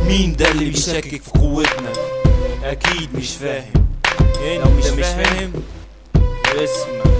مين ده اللي بيشكك في قوتنا اكيد مش فاهم لو مش فاهم اسمع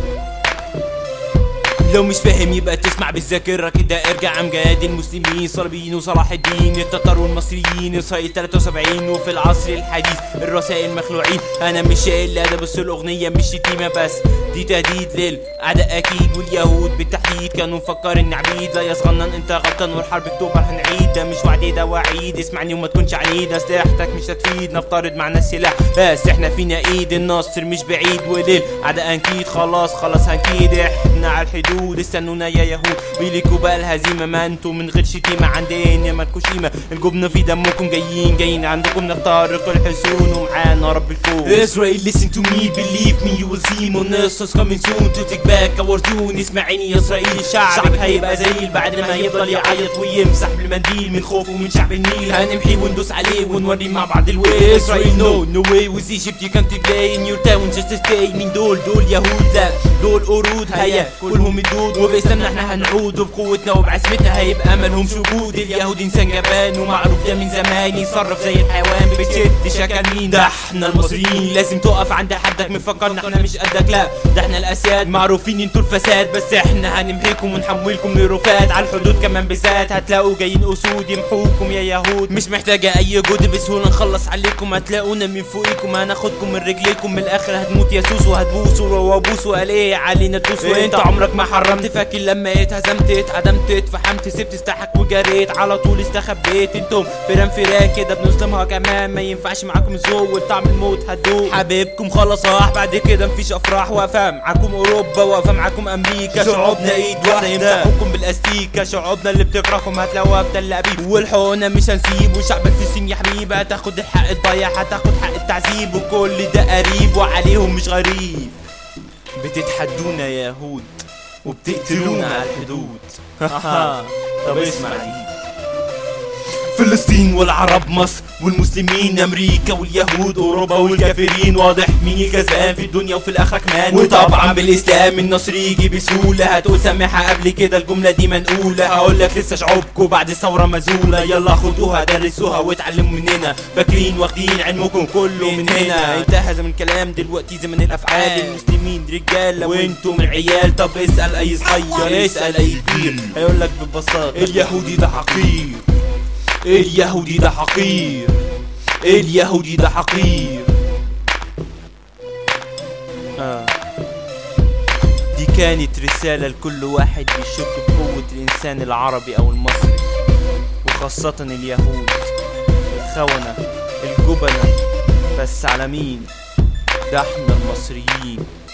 لو مش فاهم يبقى تسمع بالذاكرة كده ارجع امجاد المسلمين صليبيين وصلاح الدين التتار والمصريين اسرائيل 73 وفي العصر الحديث الرسائل مخلوعين انا مش شايل لا ده بس الاغنية مش شتيمة بس دي تهديد للاعداء اكيد واليهود بالتحديد كانوا مفكرين عبيد لا يصغنن انت غلطان والحرب اكتوبر هنعيد ده مش وعد ده وعيد اسمعني وما تكونش عنيد اسلحتك مش هتفيد نفترض معنا السلاح بس احنا فينا ايد النصر مش بعيد وليل اعداء انكيد خلاص خلاص هنكيد احنا على الحدود استنونا يا يهود ويليكوا بقى الهزيمه ما انتوا من غير شتيمه عندنا مالكوش قيمه الجبن في دمكم جايين جايين عندكم نخترق الحصون ومعانا رب الكون Israel listen to me believe me you will see monsters coming soon to take back our tune اسمعيني يا اسرائيل الشعب شعبك هيبقى زي بعد ما يفضل يعيط ويمسح بالمنديل من خوفه من شعب النيل هنمحي وندوس عليه ونوري مع بعض الوي اسرائيل no no way with Egypt you can't play in your town just stay مين دول دول يهود لا دول قرود هيا كلهم الدود وباسلامنا احنا هنعود وبقوتنا وبعزمتنا هيبقى مالهمش وجود اليهود انسان جبان ومعروف ده من زمان يتصرف زي الحيوان بتشد شكل مين ده احنا المصريين لازم تقف عند حدك مفكرنا احنا مش قدك لا ده احنا الاسياد معروفين انتوا الفساد بس احنا هنمحيكم ونحولكم لرفات على الحدود كمان بالذات هتلاقوا جايين اسود يمحوكم يا يهود مش محتاجه اي جهد بسهوله نخلص عليكم هتلاقونا من فوقيكم هناخدكم من رجليكم من الاخر هتموت يا سوس وهتبوسوا وابوسوا قال ايه علينا تدوس وانت عمرك ما حرمت فاكر لما اتهزمت اتعدمت اتفحمت سبت سلاحك وجريت على طول استخبيت انتم فيران فيران كده بنظلمها كمان ما ينفعش معاكم الذوق والطعم الموت هتدوق حبيبكم خلاص راح بعد كده مفيش افراح واقفه معاكم اوروبا واقفه معاكم امريكا شعوبنا ايد واحده يمسحوكم بالاستيكه شعوبنا اللي بتكرهكم هتلاقوها في تل ابيب والحقونا مش هنسيب وشعب الفلسطين يا حبيبي هتاخد الحق الضيع هتاخد حق التعذيب وكل ده قريب وعليهم مش غريب بتتحدونا يا يهود وبتقتلونا على الحدود طب اسمع دي فلسطين والعرب مصر والمسلمين امريكا واليهود اوروبا والكافرين واضح مين الكسبان في الدنيا وفي الاخره كمان وطبعا بالاسلام النصر يجي بسهوله هتقول سامحها قبل كده الجمله دي منقوله هقول لك لسه شعوبكم بعد الثوره مزوله يلا خدوها درسوها واتعلموا مننا فاكرين واخدين علمكم كله من هنا انتهى زمن الكلام دلوقتي زمن الافعال المسلمين رجاله وانتم العيال طب اسال اي صغير اسال اي كبير هيقول لك ببساطه اليهودي ده حقير اليهودي ده حقير اليهودي ده حقير آه. دي كانت رسالة لكل واحد بيشك في قوة الإنسان العربي أو المصري وخاصة اليهود الخونة الجبنة بس على مين ده احنا المصريين